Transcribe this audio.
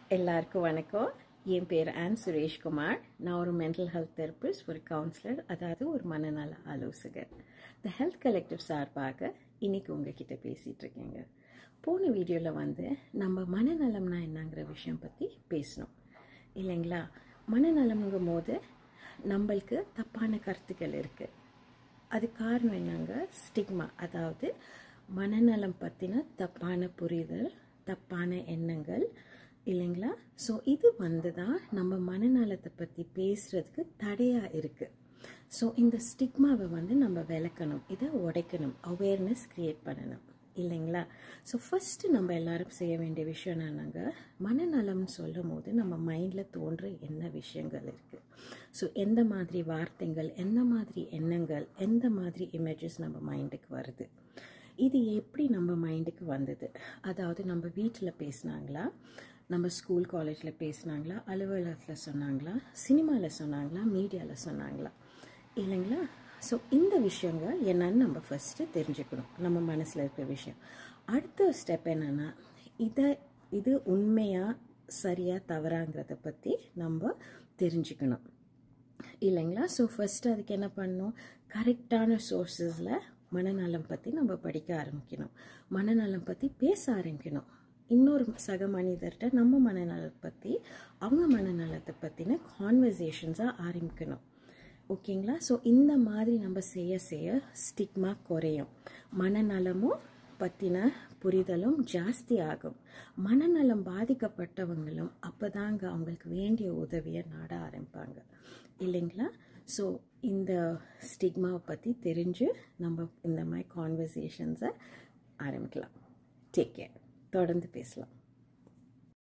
எல்லாருக்கும் வணக்கம் என் பேர் ஆன் சுரேஷ்குமார் நான் ஒரு மென்டல் ஹெல்த் தெரபிஸ்ட் ஒரு கவுன்சிலர் அதாவது ஒரு மனநல ஆலோசகர் த ஹெல்த் கலெக்டிவ் சார்பாக இன்னைக்கு உங்ககிட்ட பேசிகிட்டு இருக்கேங்க போன வீடியோவில் வந்து நம்ம மனநலம்னா என்னங்கிற விஷயம் பற்றி பேசணும் இல்லைங்களா மனநலம்ங்கும் போது நம்மளுக்கு தப்பான கருத்துக்கள் இருக்குது அது காரணம் என்னங்க ஸ்டிக்மா அதாவது மனநலம் பற்றின தப்பான புரிதல் தப்பான எண்ணங்கள் இல்லைங்களா ஸோ இது வந்து தான் நம்ம மனநலத்தை பற்றி பேசுகிறதுக்கு தடையாக இருக்குது ஸோ இந்த ஸ்டிக்மாவை வந்து நம்ம விளக்கணும் இதை உடைக்கணும் அவேர்னஸ் க்ரியேட் பண்ணணும் இல்லைங்களா ஸோ ஃபஸ்ட்டு நம்ம எல்லாரும் செய்ய வேண்டிய விஷயம் என்னன்னாங்க மனநலம்னு சொல்லும் போது நம்ம மைண்டில் தோன்ற என்ன விஷயங்கள் இருக்குது ஸோ எந்த மாதிரி வார்த்தைகள் எந்த மாதிரி எண்ணங்கள் எந்த மாதிரி இமேஜஸ் நம்ம மைண்டுக்கு வருது இது எப்படி நம்ம மைண்டுக்கு வந்தது அதாவது நம்ம வீட்டில் பேசினாங்களா நம்ம ஸ்கூல் காலேஜில் பேசினாங்களா அலுவலகத்தில் சொன்னாங்களா சினிமாவில் சொன்னாங்களா மீடியாவில் சொன்னாங்களா இல்லைங்களா ஸோ இந்த விஷயங்கள் என்னன்னு நம்ம ஃபஸ்ட்டு தெரிஞ்சுக்கணும் நம்ம மனசில் இருக்கிற விஷயம் அடுத்த ஸ்டெப் என்னென்னா இதை இது உண்மையாக சரியாக தவறாங்கிறத பற்றி நம்ம தெரிஞ்சுக்கணும் இல்லைங்களா ஸோ ஃபஸ்ட்டு அதுக்கு என்ன பண்ணணும் கரெக்டான சோர்ஸஸில் மனநலம் பற்றி நம்ம படிக்க ஆரம்பிக்கணும் மனநலம் பற்றி பேச ஆரம்பிக்கணும் இன்னொரு சக மனிதர்கிட்ட நம்ம மனநலத்தை பற்றி அவங்க மனநலத்தை பற்றின கான்வர்சேஷன்ஸாக ஆரம்பிக்கணும் ஓகேங்களா ஸோ இந்த மாதிரி நம்ம செய்ய செய்ய ஸ்டிக்மா குறையும் மனநலமும் பற்றின புரிதலும் ஜாஸ்தி ஆகும் மனநலம் பாதிக்கப்பட்டவங்களும் அப்போ தாங்க அவங்களுக்கு வேண்டிய உதவியை நாட ஆரம்பிப்பாங்க இல்லைங்களா ஸோ இந்த ஸ்டிக்மாவை பற்றி தெரிஞ்சு நம்ம இந்த மாதிரி கான்வர்சேஷன்ஸை ஆரம்பிக்கலாம் டேக் கேர் தொடர்ந்து பேசலாம்